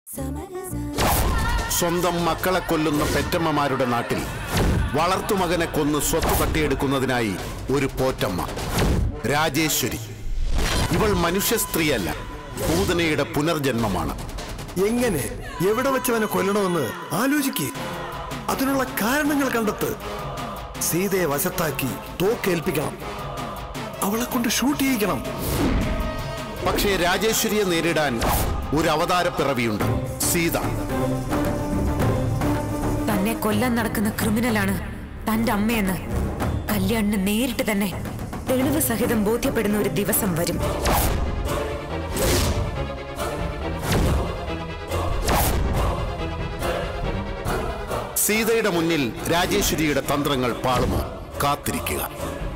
സ്വന്തം മക്കളെ കൊല്ലുന്ന പെറ്റമ്മമാരുടെ നാട്ടിൽ വളർത്തുമകനെ കൊന്ന് സ്വത്ത് തട്ടിയെടുക്കുന്നതിനായി ഒരു പോറ്റമ്മ രാജേശ്വരി ഇവൾ മനുഷ്യ സ്ത്രീയല്ല പൂതനയുടെ പുനർജന്മമാണ് എങ്ങനെ എവിടെ വെച്ചവനെ കൊല്ലണമെന്ന് ആലോചിക്ക് അതിനുള്ള കാരണങ്ങൾ കണ്ടെത്ത് സീതയെ വശത്താക്കി തോക്കേൽപ്പിക്കണം അവളെ കൊണ്ട് ഷൂട്ട് ചെയ്യിക്കണം പക്ഷേ രാജേശ്വരിയെ നേരിടാൻ ഒരു അവതാര പിറവിയുണ്ട് സീത തന്നെ കൊല്ലാൻ നടക്കുന്ന ക്രിമിനലാണ് തന്റെ അമ്മയെന്ന് കല്യാണിന് നേരിട്ട് തന്നെ തെളിവ് സഹിതം ബോധ്യപ്പെടുന്ന ഒരു ദിവസം വരും സീതയുടെ മുന്നിൽ രാജേശ്വരിയുടെ തന്ത്രങ്ങൾ പാളുമോ കാത്തിരിക്കുക